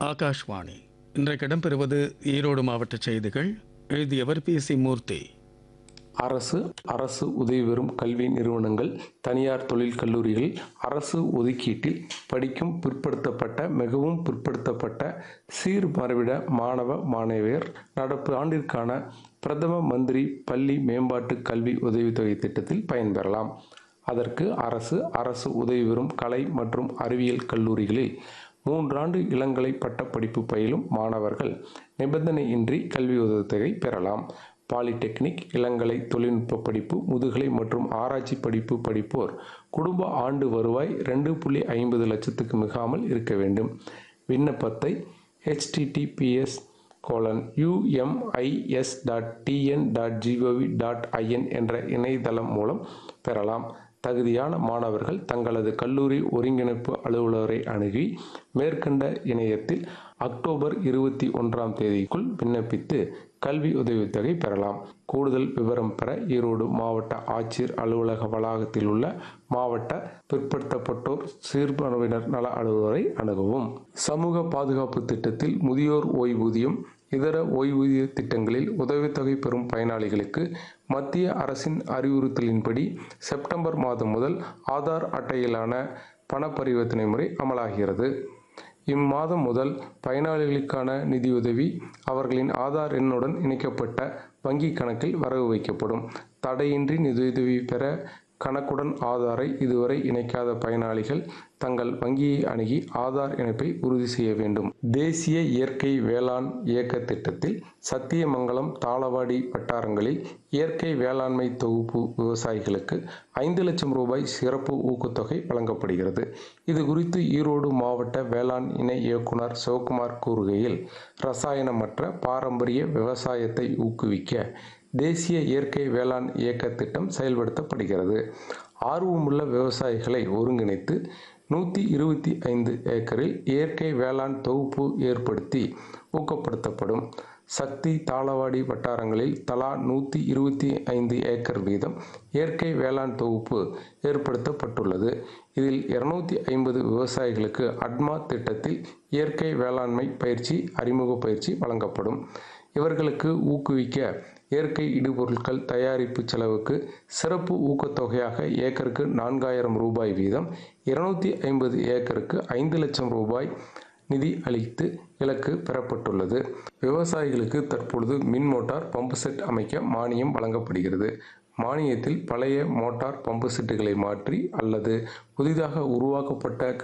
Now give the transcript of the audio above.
ஆகாஷ்வாணி இன்றைக்கு இடம்பெறுவது ஈரோடு மாவட்ட செய்திகள் எழுதியவர் பி சி மூர்த்தி அரசு அரசு உதவி பெறும் கல்வி நிறுவனங்கள் தனியார் தொழில் கல்லூரிகள் அரசு ஒதுக்கீட்டில் படிக்கும் பிற்படுத்தப்பட்ட மிகவும் பிற்படுத்தப்பட்ட சீர்மறைவிட மாணவ மாணவியர் நடப்பு ஆண்டிற்கான பிரதம மந்திரி பள்ளி மேம்பாட்டு கல்வி உதவித்தொகை திட்டத்தில் பயன்பெறலாம் அதற்கு அரசு அரசு உதவி பெறும் கலை மற்றும் அறிவியல் கல்லூரிகளில் மூன்றாண்டு இளங்கலை பட்டப்படிப்பு பயிலும் மாணவர்கள் நிபந்தனையின்றி கல்வி உதவித்தொகை பெறலாம் பாலிடெக்னிக் இளங்கலை தொழில்நுட்ப படிப்பு முதுகலை மற்றும் ஆராய்ச்சி படிப்பு படிப்போர் குடும்ப ஆண்டு வருவாய் ரெண்டு புள்ளி ஐம்பது லட்சத்துக்கு மிகாமல் இருக்க வேண்டும் விண்ணப்பத்தை https colon UMIS dot TN dot GOV dot IN என்ற இணையதளம் மூலம் பெறலாம் தகுதியான மாணவர்கள் தங்களது கல்லூரி ஒருங்கிணைப்பு அலுவலரை அணுகி மேற்கண்ட இணையத்தில் அக்டோபர் இருபத்தி ஒன்றாம் தேதிக்குள் விண்ணப்பித்து கல்வி உதவித்தொகை பெறலாம் கூடுதல் விவரம் பெற ஈரோடு மாவட்ட ஆட்சியர் அலுவலக வளாகத்தில் உள்ள மாவட்ட பிற்படுத்தப்பட்டோர் சிறுபான்மையினர் நல அலுவலரை அணுகவும் சமூக பாதுகாப்பு திட்டத்தில் முதியோர் ஓய்வூதியம் இதர ஓய்வூதிய திட்டங்களில் உதவித்தொகை பெறும் பயனாளிகளுக்கு மத்திய அரசின் அறிவுறுத்தலின்படி செப்டம்பர் மாதம் முதல் ஆதார் அட்டையிலான பண பரிவர்த்தனை முறை அமலாகிறது இம்மாதம் முதல் பயனாளிகளுக்கான நிதியுதவி அவர்களின் ஆதார் எண்ணுடன் இணைக்கப்பட்ட வங்கி கணக்கில் வரவு வைக்கப்படும் தடையின்றி நிதியுதவி பெற கணக்குடன் ஆதாரை இதுவரை இணைக்காத பயனாளிகள் தங்கள் வங்கியை அணுகி ஆதார் இணைப்பை உறுதி செய்ய வேண்டும் தேசிய இயற்கை வேளாண் இயக்க திட்டத்தில் சத்தியமங்கலம் தாளவாடி வட்டாரங்களில் இயற்கை வேளாண்மை தொகுப்பு விவசாயிகளுக்கு ஐந்து லட்சம் ரூபாய் சிறப்பு ஊக்கத்தொகை வழங்கப்படுகிறது இது குறித்து ஈரோடு மாவட்ட வேளாண் இணை இயக்குனர் சிவகுமார் கூறுகையில் ரசாயனமற்ற பாரம்பரிய விவசாயத்தை ஊக்குவிக்க தேசிய இயற்கை வேளாண் இயக்க திட்டம் செயல்படுத்தப்படுகிறது ஆர்வமுள்ள விவசாயிகளை ஒருங்கிணைத்து நூற்றி இருபத்தி ஐந்து ஏக்கரில் இயற்கை வேளாண் தொகுப்பு ஏற்படுத்தி ஊக்கப்படுத்தப்படும் சக்தி தாளவாடி வட்டாரங்களில் தலா நூற்றி இருபத்தி ஐந்து ஏக்கர் வீதம் இயற்கை வேளாண் தொகுப்பு ஏற்படுத்தப்பட்டுள்ளது இதில் இருநூத்தி ஐம்பது விவசாயிகளுக்கு அட்மா திட்டத்தில் இயற்கை வேளாண்மை பயிற்சி அறிமுக பயிற்சி வழங்கப்படும் இவர்களுக்கு ஊக்குவிக்க இயற்கை இடுபொருட்கள் தயாரிப்பு செலவுக்கு சிறப்பு ஊக்கத்தொகையாக ஏக்கருக்கு நான்காயிரம் ரூபாய் வீதம் இருநூத்தி ஐம்பது ஏக்கருக்கு ஐந்து லட்சம் ரூபாய் நிதி அளித்து இலக்கு பெறப்பட்டுள்ளது விவசாயிகளுக்கு தற்பொழுது மின் மோட்டார் பம்பு செட் அமைக்க மானியம் வழங்கப்படுகிறது மானியத்தில் பழைய மோட்டார் பம்பு செட்டுகளை மாற்றி அல்லது புதிதாக உருவாக்கப்பட்ட